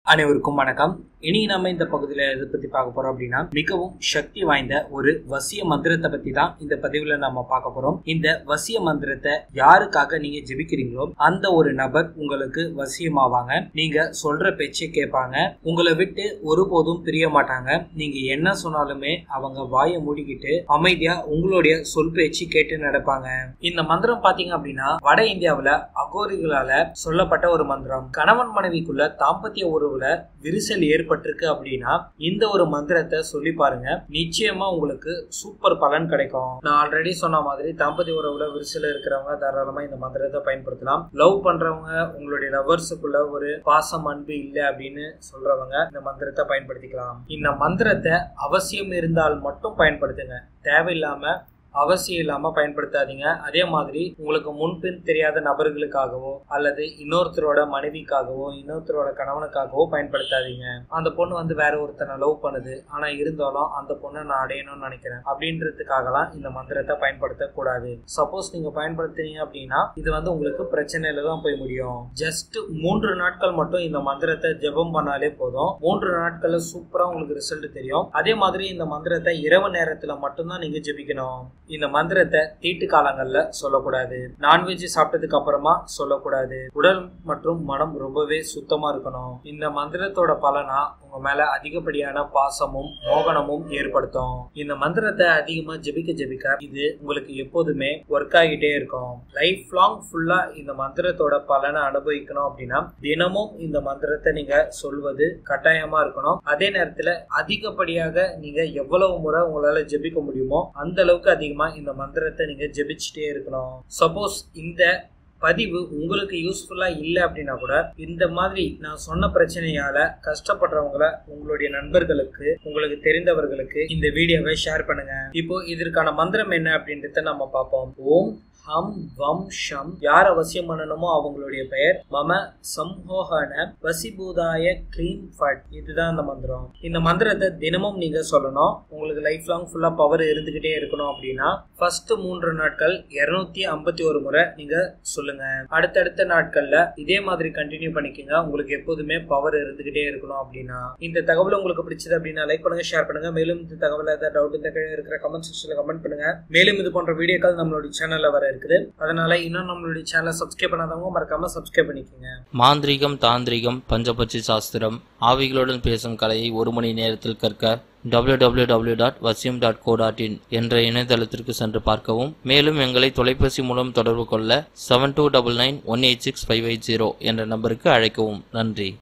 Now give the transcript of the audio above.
அனைவருக்கும் வணக்கம் இனி நம்ம இந்த பகுதியில் எதை பற்றி பார்க்க போறோம் அப்படின்னா மிகவும் சக்தி வாய்ந்த ஒரு வசிய மந்திரத்தை பற்றி தான் இந்த பதிவில் நம்ம பார்க்க போறோம் இந்த வசிய மந்திரத்தை யாருக்காக நீங்க ஜெபிக்கிறீங்களோ அந்த ஒரு நபர் உங்களுக்கு வசியமாவாங்க நீங்க சொல்ற பேச்சை கேட்பாங்க உங்களை விட்டு ஒருபோதும் பிரிய மாட்டாங்க நீங்க என்ன சொன்னாலுமே அவங்க வாயை மூடிக்கிட்டு அமைதியா உங்களுடைய சொல் பேச்சு கேட்டு நடப்பாங்க இந்த மந்திரம் பாத்தீங்க அப்படின்னா வட இந்தியாவுல அகோரிகளால சொல்லப்பட்ட ஒரு மந்திரம் கணவன் மனைவிக்குள்ள தாம்பத்திய உறவுல விரிசல் ஏற்பட்டிருக்கு அப்படின்னா இந்த ஒரு மந்திரத்தை சொல்லி பாருங்க நிச்சயமா உங்களுக்கு சூப்பர் பலன் கிடைக்கும் நான் ஆல்ரெடி சொன்ன மாதிரி தாம்பத்திய உறவுல விரிசல் இருக்கிறவங்க தாராளமா இந்த மந்திரத்தை பயன்படுத்தலாம் லவ் பண்றவங்க உங்களுடைய லவர்ஸுக்குள்ள ஒரு பாசம் அன்பு இல்லை அப்படின்னு சொல்றவங்க இந்த மந்திரத்தை பயன்படுத்திக்கலாம் இந்த மந்திரத்தை அவசியம் இருந்தால் மட்டும் பயன்படுத்துங்க தேவையில்லாம அவசியம் இல்லாம பயன்படுத்தாதீங்க அதே மாதிரி உங்களுக்கு முன்பின் தெரியாத நபர்களுக்காகவோ அல்லது இன்னொருத்தரோட மனைவிக்காகவோ இன்னொருத்தரோட கணவனுக்காகவோ பயன்படுத்தாதீங்க அந்த பொண்ணு வந்து வேற ஒருத்தனை லவ் பண்ணுது ஆனா இருந்தாலும் அந்த பொண்ணை நான் அடையணும்னு நினைக்கிறேன் அப்படின்றதுக்காகலாம் இந்த மந்திரத்தை பயன்படுத்தக்கூடாது சப்போஸ் நீங்க பயன்படுத்துறீங்க அப்படின்னா இது வந்து உங்களுக்கு பிரச்சனையில தான் போய் முடியும் ஜஸ்ட் மூன்று நாட்கள் மட்டும் இந்த மந்திரத்தை ஜெபம் பண்ணாலே போதும் மூன்று நாட்கள்ல சூப்பரா உங்களுக்கு ரிசல்ட் தெரியும் அதே மாதிரி இந்த மந்திரத்தை இரவு நேரத்துல மட்டும்தான் நீங்க ஜெபிக்கணும் இந்த மந்திரத்தை தீட்டு காலங்கள்ல சொல்லக்கூடாது நான்வெஜ் சாப்பிட்டதுக்கு அப்புறமா சொல்லக்கூடாது உடல் மற்றும் மனம் ரொம்பவே சுத்தமா இருக்கணும் இந்த மந்திரத்தோட பலனா உங்க மேல அதிகப்படியான பாசமும் மோகனமும் ஏற்படுத்தும் இந்த மந்திரத்தை அதிகமா ஜெபிக்க ஜெபிக்க இது உங்களுக்கு எப்போதுமே ஒர்க் ஆகிட்டே இருக்கும் லைஃப் லாங் ஃபுல்லா இந்த மந்திரத்தோட பலனை அனுபவிக்கணும் அப்படின்னா தினமும் இந்த மந்திரத்தை நீங்க சொல்வது கட்டாயமா இருக்கணும் அதே நேரத்துல அதிகப்படியாக நீங்க எவ்வளவு முறை உங்களால ஜெபிக்க முடியுமோ அந்த அளவுக்கு அதிகமா இந்த மந்திரத்தை நீங்க ஜெபிச்சுட்டே இருக்கணும் சப்போஸ் இந்த பதிவு உங்களுக்கு யூஸ்ஃபுல்லா இல்லை அப்படின்னா கூட இந்த மாதிரி நான் சொன்ன பிரச்சனையால கஷ்டப்படுறவங்கள உங்களுடைய நண்பர்களுக்கு உங்களுக்கு தெரிந்தவர்களுக்கு இந்த வீடியோவை ஷேர் பண்ணுங்க இப்போ இதற்கான மந்திரம் என்ன அப்படின்றத நம்ம பார்ப்போம் ஓம் ஹம் வம் ஷம் யார் அவசியம் பண்ணணுமோ அவங்களுடைய பெயர் மம சம்ஹோகன வசிபூதாய கிளீம் ஃபட் இதுதான் அந்த மந்திரம் இந்த மந்திரத்தை தினமும் நீங்க சொல்லணும் உங்களுக்கு லைஃப் லாங் ஃபுல்லா பவர் இருந்துகிட்டே இருக்கணும் அப்படின்னா ஃபர்ஸ்ட் மூன்று நாட்கள் இருநூத்தி ஐம்பத்தி ஒரு முறை நீங்க சொல்லுங்க அடுத்தடுத்த நாட்கள்ல இதே மாதிரி கண்டினியூ பண்ணிக்கோங்க உங்களுக்கு எப்போதுமே பவர் இருந்துகிட்டே இருக்கணும் அப்படின்னா இந்த தகவல் உங்களுக்கு பிடிச்சது அப்படின்னா லைக் பண்ணுங்க ஷேர் பண்ணுங்க மேலும் இந்த தகவல் ஏதாவது டவுட் இந்த கீழே இருக்கிற கமெண்ட் செக்ஷன்ல கமெண்ட் பண்ணுங்க மேலும் இது போன்ற வீடியோக்கள் நம்மளுடைய சேனல்ல வர இருக்குது அதனால இன்னும் நம்மளுடைய சேனலை சப்ஸ்கிரைப் பண்ணாதவங்க மறக்காம சப்ஸ்கிரைப் பண்ணிக்கோங்க மாந்திரீகம் தாந்திரிகம் பஞ்சபட்சி சாஸ்திரம் ஆவிகளுடன் பேசும் கலையை ஒரு மணி நேரத்தில் கற்க www.vasyam.co.in டாட் வசியம் டாட் கோ டாட் இன் என்ற இணையதளத்திற்கு சென்று பார்க்கவும் மேலும் எங்களை தொலைபேசி மூலம் தொடர்பு கொள்ள seven two double nine one eight six five eight zero என்ற நம்பருக்கு அழைக்கவும் நன்றி